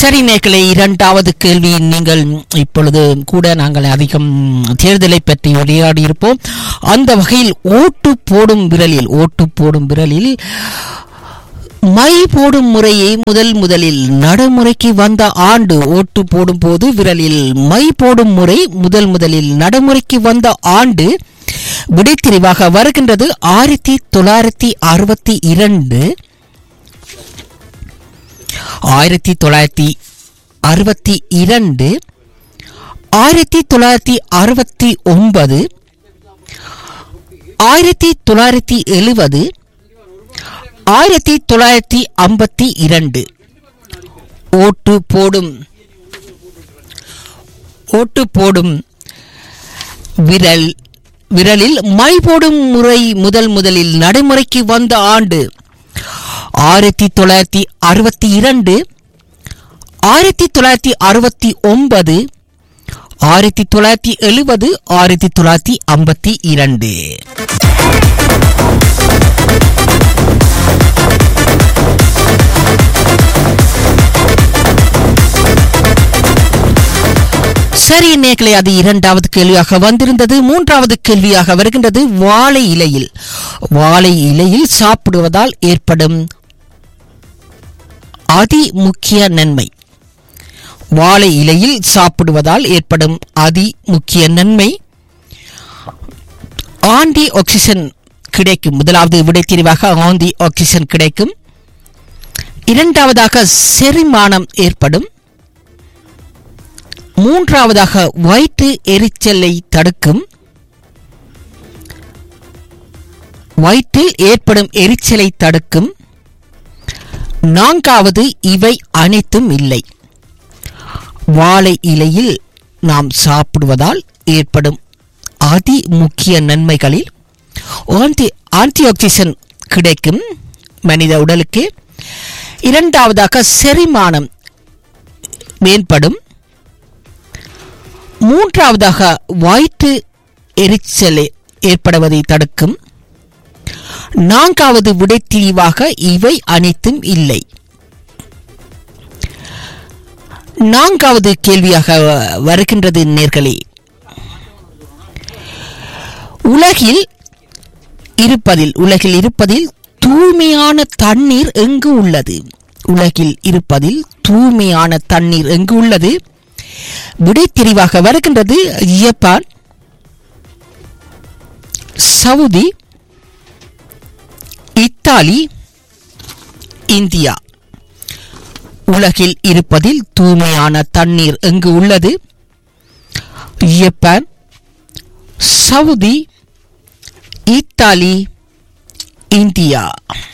சரி நேக்களே இரண்டாவது கேள்வி நீங்கள் இப்பொழுது கூட நாங்கள் அதிகம் தேர்தலை பற்றி உரையாடி இருப்போம் அந்த வகையில் ஓட்டு போடும் விரலில் ஓட்டு போடும் விரலில் மை போடும் முறையை முதல் முதலில் நடைமுறைக்கு வந்த ஆண்டு ஓட்டு போடும் போது விரலில் மை போடும் முறை முதல் முதலில் நடைமுறைக்கு வந்த ஆண்டு விடைத்தெரிவாக வருகின்றது ஆயிரத்தி தொள்ளாயிரத்தி அறுபத்தி இரண்டு ஆயிரத்தி தொள்ளாயிரத்தி அறுபத்தி இரண்டு ஆயிரத்தி தொள்ளாயிரத்தி அறுபத்தி ஒன்பது ஆயிரத்தி தொள்ளாயிரத்தி எழுபது ஆயிரத்தி தொள்ளாயிரத்தி ஐம்பத்தி இரண்டு ஓட்டு போடும் ஓட்டு போடும் விரல் விரலில் மை போடும் முறை முதல் முதலில் நடைமுறைக்கு வந்த ஆண்டு ஆயிரத்தி தொள்ளாயிரத்தி அறுபத்தி இரண்டு ஆயிரத்தி தொள்ளாயிரத்தி அறுபத்தி ஒன்பது ஆயிரத்தி தொள்ளாயிரத்தி எழுபது ஆயிரத்தி தொள்ளாயிரத்தி ஐம்பத்தி இரண்டு சரி நேக்களை அது இரண்டாவது கேள்வியாக வந்திருந்தது மூன்றாவது கேள்வியாக வருகின்றது வாழை இலையில் வாழை இலையில் சாப்பிடுவதால் ஏற்படும் அதி முக்கிய நன்மை வாழை இலையில் சாப்பிடுவதால் ஏற்படும் அதி முக்கிய நன்மை ஆண்டி ஆக்சிஜன் கிடைக்கும் முதலாவது விடைத்தெரிவாக ஆண்டி ஆக்சிஜன் கிடைக்கும் இரண்டாவதாக செரிமானம் ஏற்படும் மூன்றாவதாக வயிற்று எரிச்சலை தடுக்கும் வயிற்றில் ஏற்படும் எரிச்சலை தடுக்கும் நான்காவது இவை அனைத்தும் இல்லை வாழை இலையில் நாம் சாப்பிடுவதால் ஏற்படும் அதி முக்கிய நன்மைகளில் ஆன்டி ஆன்டிஆக்சிஜன் கிடைக்கும் மனித உடலுக்கு இரண்டாவதாக செரிமானம் மேம்படும் மூன்றாவதாக வயிற்று எரிச்சல் ஏற்படுவதை தடுக்கும் நான்காவது விடைத்தீவாக இவை அனைத்தும் இல்லை நான்காவது கேள்வியாக வருகின்றது நேர்களே உலகில் இருப்பதில் உலகில் இருப்பதில் தூய்மையான தண்ணீர் எங்கு உள்ளது உலகில் இருப்பதில் தூய்மையான தண்ணீர் எங்கு உள்ளது விடை தெரிவாக வருகின்றது ஜப்பான் சவுதி இத்தாலி இந்தியா உலகில் இருப்பதில் தூய்மையான தண்ணீர் எங்கு உள்ளது ஜப்பான் சவுதி இத்தாலி இந்தியா